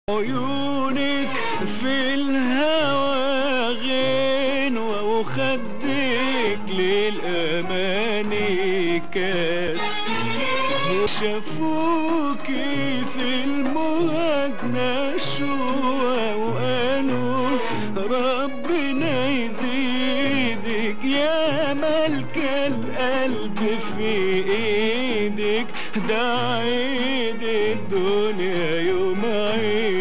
عيونك في الهوى غنوة وخدك للأماني كاس وشافوكي في المهجنة شوى وقالوا ربنا يزيدك يا ملك القلب في ايدك ده عيد الدنيا يوم عيد